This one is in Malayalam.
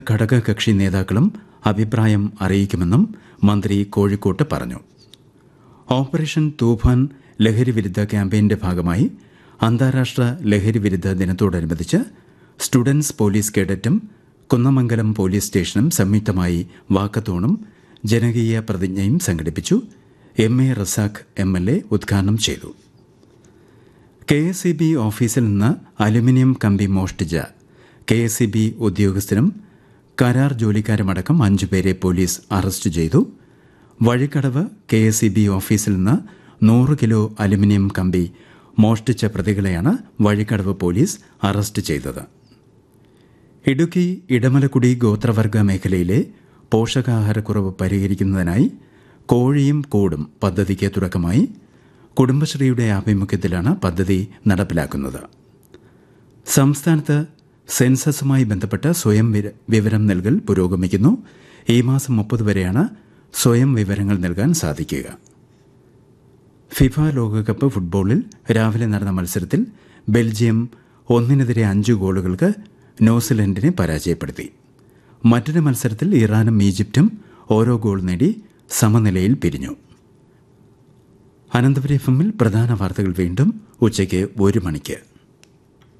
ഘടകകക്ഷി നേതാക്കളും അഭിപ്രായം അറിയിക്കുമെന്നും മന്ത്രി കോഴിക്കോട്ട് പറഞ്ഞു ഓപ്പറേഷൻ തൂഫാൻ ലഹരിവിരുദ്ധ ക്യാമ്പയിന്റെ ഭാഗമായി അന്താരാഷ്ട്ര ലഹരിവിരുദ്ധ ദിനത്തോടനുബന്ധിച്ച് സ്റ്റുഡൻസ് പോലീസ് കേഡറ്റും കുന്നമംഗലം പോലീസ് സ്റ്റേഷനും സംയുക്തമായി വാക്കത്തോണും ജനകീയ പ്രതിജ്ഞയും സംഘടിപ്പിച്ചു M A Razak M L A ഉദ്ഘാടനം ചെയ്തു കെ എസ് ഇ ബി ഓഫീസിൽ നിന്ന് അലുമിനിയം കമ്പി മോഷ്ടിച്ച കെ എസ് ഇ ബി ഉദ്യോഗസ്ഥരും കരാർ ജോലിക്കാരുമടക്കം അഞ്ചുപേരെ പോലീസ് അറസ്റ്റ് ചെയ്തു Vazhikkadavu K S E B ഓഫീസിൽ നിന്ന് നൂറ് കിലോ അലുമിനിയം കമ്പി മോഷ്ടിച്ച പ്രതികളെയാണ് വഴിക്കടവ് പോലീസ് അറസ്റ്റ് ചെയ്തത് ഇടുക്കി ഇടമലക്കുടി ഗോത്രവർഗ മേഖലയിലെ പോഷകാഹാരക്കുറവ് പരിഹരിക്കുന്നതിനായി കോഴിയും കൂടും പദ്ധതിക്ക് തുടക്കമായി കുടുംബശ്രീയുടെ ആഭിമുഖ്യത്തിലാണ് പദ്ധതി നടപ്പിലാക്കുന്നത് സംസ്ഥാനത്ത് സെൻസസുമായി ബന്ധപ്പെട്ട സ്വയം വിര- വിവരം നൽകൽ പുരോഗമിക്കുന്നു ഈ മാസം മുപ്പത് വരെയാണ് സ്വയം വിവരങ്ങൾ നൽകാൻ സാധിക്കുക ഫിഫ ലോകകപ്പ് ഫുട്ബോളിൽ രാവിലെ നടന്ന മത്സരത്തിൽ ബെൽജിയം ഒന്നിനെതിരെ അഞ്ച് ഗോളുകൾക്ക് ന്യൂസിലൻഡിനെ പരാജയപ്പെടുത്തി മറ്റൊരു മത്സരത്തിൽ ഇറാനും ഈജിപ്തും ഓരോ ഗോൾ നേടി സമനിലയിൽ പിരിഞ്ഞു അനന്തപുരി എഫ് എമ്മിൽ പ്രധാന വാർത്തകൾ വീണ്ടും ഉച്ചയ്ക്ക് ഒരു മണിക്ക്